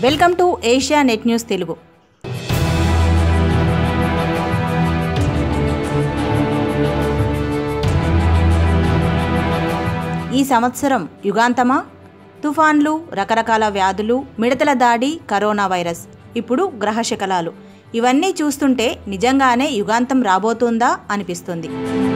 welcome to Asianet news Telugu ఈ సంవత్సరం యుగాంతమా తుఫాన్లు రకరకాల వ్యాధులు మిడతల దాడి కరోనా వైరస్ ఇప్పుడు గ్రహశకలాలు ఇవన్నీ చూస్తుంటే నిజంగానే యుగాంతం రాబోతుందా అనిపిస్తుంది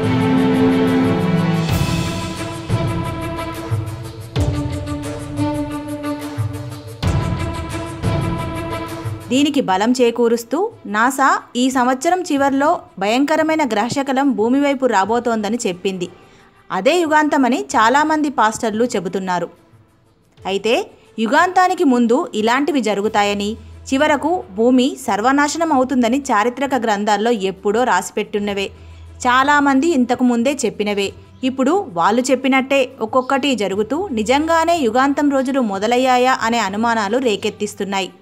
దీనికి బలం చేకూరుస్తూ నాసా ఈ సంవత్సరం చివర్లో భయంకరమైన గ్రహశకలం భూమి వైపు రాబోతోందని చెప్పింది అదే యుగాంతమని చాలామంది పాస్టర్లు చెబుతున్నారు అయితే యుగాంతానికి ముందు ఇలాంటివి జరుగుతాయని చివరకు భూమి సర్వనాశనం అవుతుందని చారిత్రక గ్రంథాల్లో ఎప్పుడో రాసిపెట్టున్నవే చాలామంది ఇంతకు ముందే చెప్పినవే ఇప్పుడు వాళ్ళు చెప్పినట్టే ఒక్కొక్కటి జరుగుతూ నిజంగానే యుగాంతం రోజులు మొదలయ్యాయా అనే అనుమానాలు రేకెత్తిస్తున్నాయి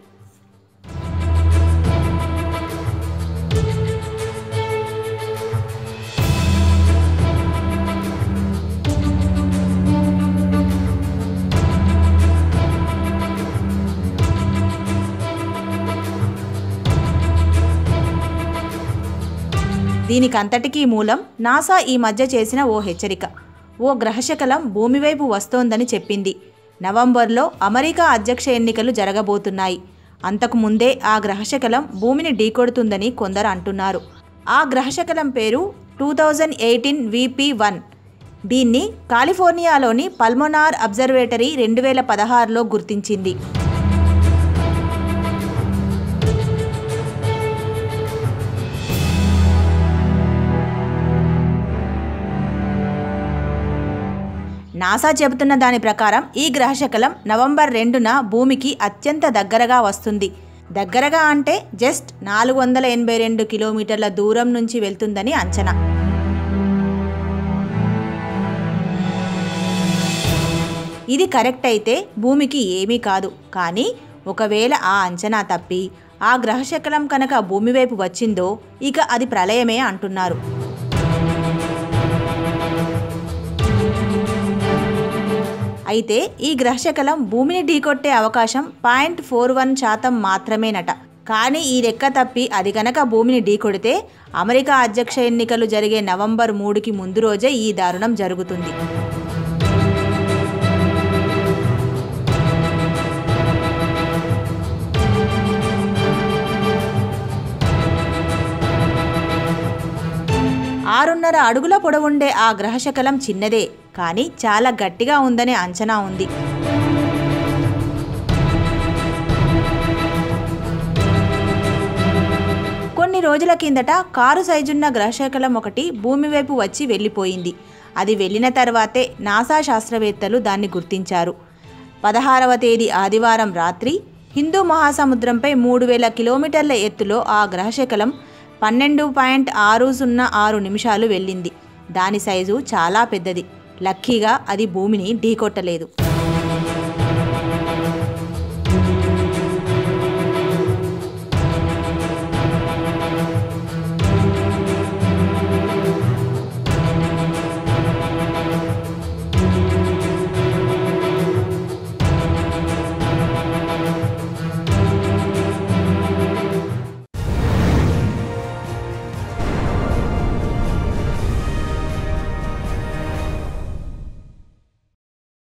దీనికంతటికీ మూలం నాసా ఈ మధ్య చేసిన ఓ హెచ్చరిక ఓ గ్రహశకలం భూమి వైపు వస్తోందని చెప్పింది నవంబర్లో అమెరికా అధ్యక్ష ఎన్నికలు జరగబోతున్నాయి అంతకు ముందే ఆ గ్రహశకలం భూమిని ఢీకొడుతుందని కొందరు అంటున్నారు ఆ గ్రహశకలం పేరు two thousand eighteen VP one దీన్ని కాలిఫోర్నియాలోని పల్మొనార్ అబ్జర్వేటరీ రెండు వేల పదహారులో గుర్తించింది నాసా చెబుతున్న దాని ప్రకారం ఈ గ్రహశకలం నవంబర్ రెండున భూమికి అత్యంత దగ్గరగా వస్తుంది దగ్గరగా అంటే జస్ట్ నాలుగు వందల ఎనభై రెండు కిలోమీటర్ల దూరం నుంచి వెళ్తుందని అంచనా ఇది కరెక్ట్ అయితే భూమికి ఏమీ కాదు కానీ ఒకవేళ ఆ అంచనా తప్పి ఆ గ్రహశకలం కనుక భూమి వైపు వచ్చిందో ఇక అది ప్రళయమే అంటున్నారు అయితే ఈ గ్రహశకలం భూమిని ఢీకొట్టే అవకాశం పాయింట్ ఫోర్ వన్ శాతం మాత్రమేనట కానీ ఈ లెక్క తప్పి అది గనక భూమిని ఢీకొడితే అమెరికా అధ్యక్ష ఎన్నికలు జరిగే నవంబర్ మూడుకి ముందు రోజే ఈ దారుణం జరుగుతుంది ఆరున్నర అడుగుల పొడవుండే ఆ గ్రహశకలం చిన్నదే కానీ చాలా గట్టిగా ఉందనే అంచనా ఉంది కొన్ని రోజుల కిందట కారు సైజున్న గ్రహశకలం ఒకటి భూమి వైపు వచ్చి వెళ్ళిపోయింది అది వెళ్ళిన తర్వాతే నాసా శాస్త్రవేత్తలు దాన్ని గుర్తించారు పదహారవ తేదీ ఆదివారం రాత్రి హిందూ మహాసముద్రంపై మూడు వేల కిలోమీటర్ల ఎత్తులో ఆ గ్రహశకలం పన్నెండు పాయింట్ ఆరు సున్నా ఆరు నిమిషాలు వెళ్ళింది దాని సైజు చాలా పెద్దది లక్కీగా అది భూమిని ఢీకొట్టలేదు